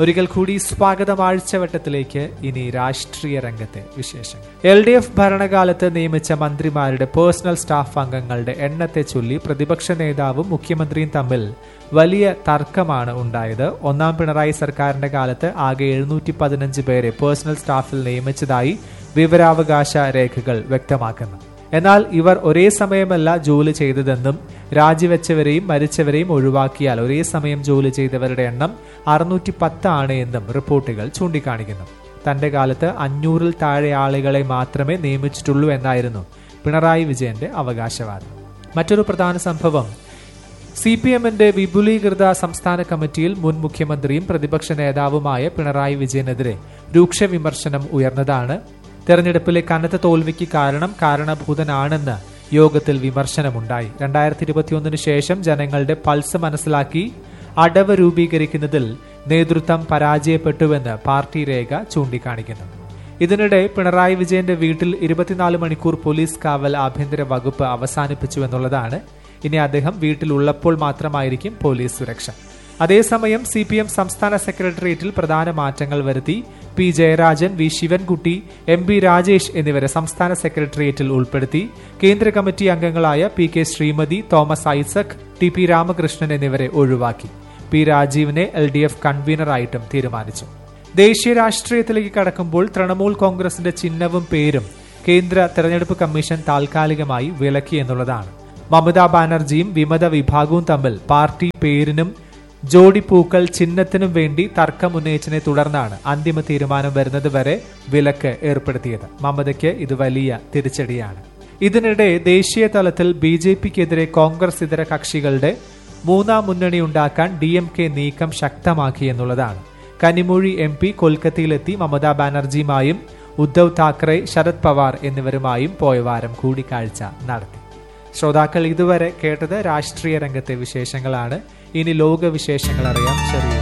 ഒരിക്കൽ കൂടി സ്വാഗതം ആഴ്ചവട്ടത്തിലേക്ക് ഇനി രാഷ്ട്രീയ രംഗത്തെ വിശേഷങ്ങൾ എൽ ഡി എഫ് ഭരണകാലത്ത് നിയമിച്ച മന്ത്രിമാരുടെ പേഴ്സണൽ സ്റ്റാഫ് അംഗങ്ങളുടെ എണ്ണത്തെ ചൊല്ലി പ്രതിപക്ഷ നേതാവും മുഖ്യമന്ത്രിയും തമ്മിൽ വലിയ തർക്കമാണ് ഉണ്ടായത് ഒന്നാം പിണറായി സർക്കാരിന്റെ കാലത്ത് ആകെ എഴുന്നൂറ്റി പതിനഞ്ച് പേരെ പേഴ്സണൽ സ്റ്റാഫിൽ നിയമിച്ചതായി വിവരാവകാശ രേഖകൾ വ്യക്തമാക്കുന്നു എന്നാൽ ഇവർ ഒരേ സമയമല്ല ജോലി ചെയ്തതെന്നും രാജിവെച്ചവരെയും മരിച്ചവരെയും ഒഴിവാക്കിയാൽ ഒരേ സമയം ജോലി ചെയ്തവരുടെ എണ്ണം അറുന്നൂറ്റി പത്ത് ആണ് എന്നും റിപ്പോർട്ടുകൾ ചൂണ്ടിക്കാണിക്കുന്നു തന്റെ കാലത്ത് അഞ്ഞൂറിൽ താഴെ ആളുകളെ മാത്രമേ നിയമിച്ചിട്ടുള്ളൂ എന്നായിരുന്നു പിണറായി വിജയന്റെ അവകാശവാദം മറ്റൊരു പ്രധാന സംഭവം സി പി എമ്മിന്റെ വിപുലീകൃത സംസ്ഥാന കമ്മിറ്റിയിൽ മുൻ മുഖ്യമന്ത്രിയും പ്രതിപക്ഷ നേതാവുമായ പിണറായി വിജയനെതിരെ രൂക്ഷ വിമർശനം ഉയർന്നതാണ് തെരഞ്ഞെടുപ്പിലെ കനത്ത തോൽവിക്ക് കാരണം കാരണഭൂതനാണെന്ന് യോഗത്തിൽ വിമർശനമുണ്ടായി രണ്ടായിരത്തി ഇരുപത്തിയൊന്നിന് ശേഷം ജനങ്ങളുടെ പൾസ് മനസ്സിലാക്കി അടവ് രൂപീകരിക്കുന്നതിൽ നേതൃത്വം പരാജയപ്പെട്ടുവെന്ന് പാർട്ടി രേഖ ചൂണ്ടിക്കാണിക്കുന്നു ഇതിനിടെ പിണറായി വിജയന്റെ വീട്ടിൽ ഇരുപത്തിനാല് മണിക്കൂർ പോലീസ് കാവൽ ആഭ്യന്തര വകുപ്പ് അവസാനിപ്പിച്ചു എന്നുള്ളതാണ് ഇനി അദ്ദേഹം വീട്ടിലുള്ളപ്പോൾ മാത്രമായിരിക്കും പോലീസ് സുരക്ഷ അതേസമയം സി പി എം സംസ്ഥാന സെക്രട്ടേറിയറ്റിൽ പ്രധാന മാറ്റങ്ങൾ വരുത്തി P Jayarajan V Sivankutty M P Rajesh എന്നിവരെ സംസ്ഥാന സെക്രട്ടേറിയറ്റിൽ ഉൾപ്പെടുത്തി കേന്ദ്ര കമ്മിറ്റി അംഗങ്ങളായ P K Sreemathi Thomas Isaac T P Ramakrishnan എന്നിവരെ ഒഴിവാക്കി പി രാജീവിനെ എൽ ഡി എഫ് കൺവീനറായിട്ടും തീരുമാനിച്ചു ദേശീയ രാഷ്ട്രീയത്തിലേക്ക് കടക്കുമ്പോൾ തൃണമൂൽ കോൺഗ്രസിന്റെ ചിഹ്നവും പേരും കേന്ദ്ര തെരഞ്ഞെടുപ്പ് കമ്മീഷൻ താൽക്കാലികമായി വിലക്കി എന്നുള്ളതാണ് മമതാ ബാനർജിയും വിമത വിഭാഗവും തമ്മിൽ പാർട്ടി പേരിനും ജോഡിപ്പൂക്കൾ ചിഹ്നത്തിനും വേണ്ടി തർക്കമുന്നയിച്ചതിനെ തുടർന്നാണ് അന്തിമ തീരുമാനം വരുന്നത് വരെ വിലക്ക് ഏർപ്പെടുത്തിയത് മമതയ്ക്ക് ഇത് വലിയ തിരിച്ചടിയാണ് ഇതിനിടെ ദേശീയ തലത്തിൽ ബി ജെ പിക്കെതിരെ കോൺഗ്രസ് ഇതര കക്ഷികളുടെ മൂന്നാം മുന്നണി ഉണ്ടാക്കാൻ ഡി എം കെ നീക്കം ശക്തമാക്കി എന്നുള്ളതാണ് കനിമൊഴി എം പി കൊൽക്കത്തയിലെത്തി മമതാ ബാനർജിയുമായും ഉദ്ധവ് താക്കറെ ശരത് പവാർ എന്നിവരുമായും പോയ വാരം കൂടിക്കാഴ്ച നടത്തി ശ്രോതാക്കൾ ഇതുവരെ കേട്ടത് രാഷ്ട്രീയ രംഗത്തെ വിശേഷങ്ങളാണ് ഇനി ലോക വിശേഷങ്ങൾ അറിയാം ചെറിയ